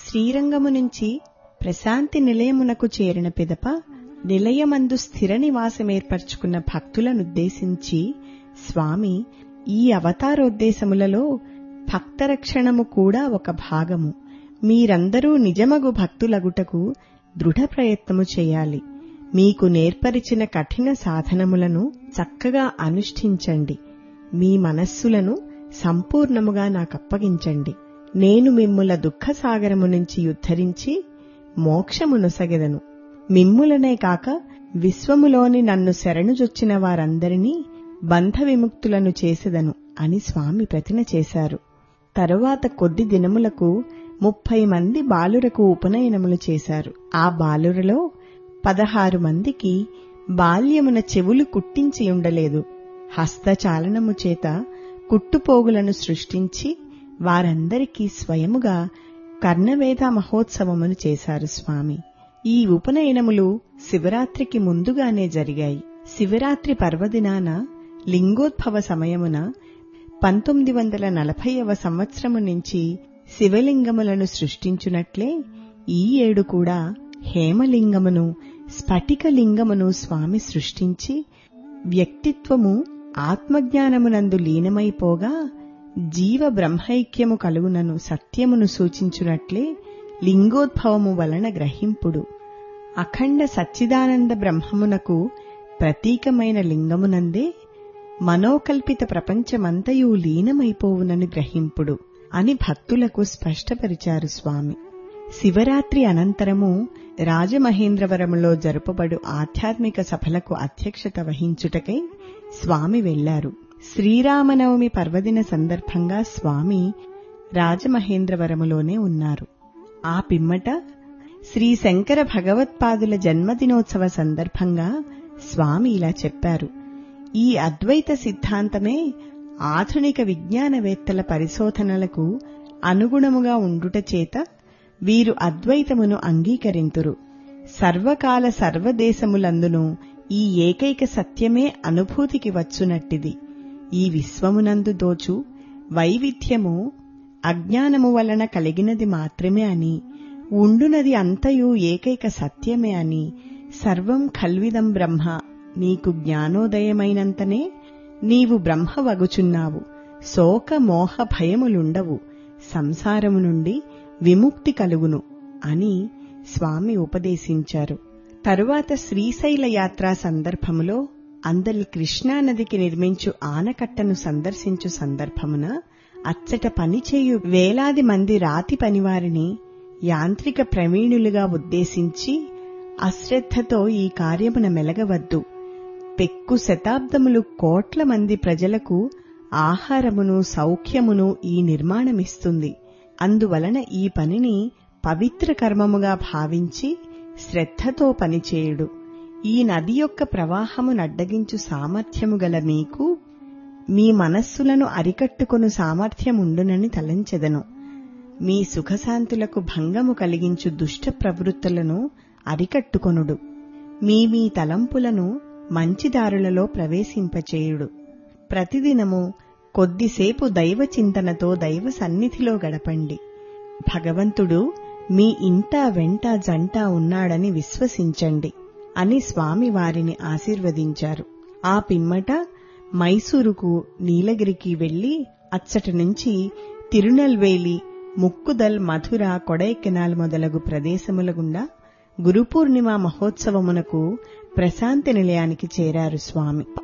శ్రీరంగము నుంచి ప్రశాంతి నిలయమునకు చేరిన పిదప నిలయమందు స్థిర నివాసమేర్పరచుకున్న భక్తులనుద్దేశించి స్వామి ఈ అవతారోద్దేశములలో భక్తరక్షణము కూడా ఒక భాగము మీరందరూ నిజమగు భక్తులగుటకు దృఢ ప్రయత్నము చేయాలి మీకు నేర్పరిచిన కఠిన సాధనములను చక్కగా అనుష్ఠించండి మీ మనస్సులను సంపూర్ణముగా నాకప్పగించండి నేను మిమ్ముల దుఃఖసాగరము నుంచి ఉద్ధరించి మోక్షమునొసగెదను మిమ్ములనే కాక విశ్వములోని నన్ను శరణుజొచ్చిన వారందరినీ బంధ విముక్తులను చేసెదను అని స్వామి ప్రతిన చేశారు తరువాత కొద్ది దినములకు ముప్పై మంది బాలురకు ఉపనయనములు చేశారు ఆ బాలురలో పదహారు మందికి బాల్యమున చెవులు కుట్టించి ఉండలేదు హస్తచాలనము చేత కుట్టుపోగులను సృష్టించి వారందరికీ స్వయముగా కర్ణవేద మహోత్సవమును చేశారు స్వామి ఈ ఉపనయనములు శివరాత్రికి ముందుగానే జరిగాయి శివరాత్రి పర్వదినాన లింగోద్భవ సమయమున పంతొమ్మిది వందల నలభైవ సంవత్సరము నుంచి శివలింగములను సృష్టించునట్లే ఈ ఏడు కూడా హేమలింగమును స్ఫటికలింగమును స్వామి సృష్టించి వ్యక్తిత్వము ఆత్మజ్ఞానమునందు లీనమైపోగా జీవ బ్రహ్మైక్యము కలుగునను సత్యమును సూచించునట్లే లింగోద్భవము వలన గ్రహింపుడు అఖండ సచ్చిదానంద బ్రహ్మమునకు ప్రతీకమైన లింగమునందే మనోకల్పిత ప్రపంచమంతయు లీనమైపోవునని గ్రహింపుడు అని భక్తులకు స్పష్టపరిచారు స్వామి శివరాత్రి అనంతరము రాజమహేంద్రవరములో జరుపబడు ఆధ్యాత్మిక సభలకు అధ్యక్షత వహించుటకై స్వామి వెళ్లారు శ్రీరామనవమి పర్వదిన సందర్భంగా స్వామి రాజమహేంద్రవరములోనే ఉన్నారు ఆ పిమ్మట శ్రీ శంకర భగవత్పాదుల జన్మదినోత్సవ సందర్భంగా స్వామి ఇలా చెప్పారు ఈ అద్వైత సిద్ధాంతమే ఆధునిక విజ్ఞానవేత్తల పరిశోధనలకు అనుగుణముగా ఉండుట చేత వీరు అద్వైతమును అంగీకరింతురు సర్వకాల సర్వదేశములందును ఈ ఏకైక సత్యమే అనుభూతికి వచ్చునట్టిది ఈ విశ్వమునందు దోచు వైవిధ్యము అజ్ఞానము వలన కలిగినది మాత్రమే అని ఉండునది అంతయు ఏకైక సత్యమే అని సర్వం కల్విదం బ్రహ్మ నీకు జ్ఞానోదయమైనంతనే నీవు బ్రహ్మవగుచున్నావు శోక మోహ భయములుండవు సంసారము నుండి విముక్తి కలుగును అని స్వామి ఉపదేశించారు తరువాత శ్రీశైల యాత్రా సందర్భములో అందలి కృష్ణానదికి నిర్మించు ఆనకట్టను సందర్శించు సందర్భమున అచ్చట పనిచేయు వేలాది మంది రాతి పనివారిని యాంత్రిక ప్రవీణులుగా ఉద్దేశించి అశ్రద్ధతో ఈ కార్యమున మెలగవద్దు పెక్కు శతాబ్దములు కోట్ల మంది ప్రజలకు ఆహారమును సౌఖ్యమును ఈ నిర్మాణమిస్తుంది అందువలన ఈ పనిని పవిత్ర కర్మముగా భావించి శ్రద్ధతో పనిచేయుడు ఈ నది యొక్క ప్రవాహము నడ్డగించు సామర్థ్యము గల మీకు మీ మనస్సులను అరికట్టుకొను సామర్థ్యముండునని తలంచెదను మీ సుఖశాంతులకు భంగము కలిగించు దుష్ట ప్రవృత్తులను అరికట్టుకొనుడు మీ మీ తలంపులను మంచిదారులలో ప్రవేశింపచేయుడు ప్రతిదినము కొద్దిసేపు దైవ చింతనతో దైవ సన్నిధిలో గడపండి భగవంతుడు మీ ఇంట వెంట జంట ఉన్నాడని విశ్వసించండి అని స్వామి వారిని ఆశీర్వదించారు ఆ పిమ్మట మైసూరుకు నీలగిరికి వెళ్లి అచ్చట నుంచి తిరునల్వేలి ముక్కుదల్ మధుర కొడైకెనాల్ మొదలగు ప్రదేశముల గుండా గురుపూర్ణిమ మహోత్సవమునకు ప్రశాంతి నిలయానికి చేరారు స్వామి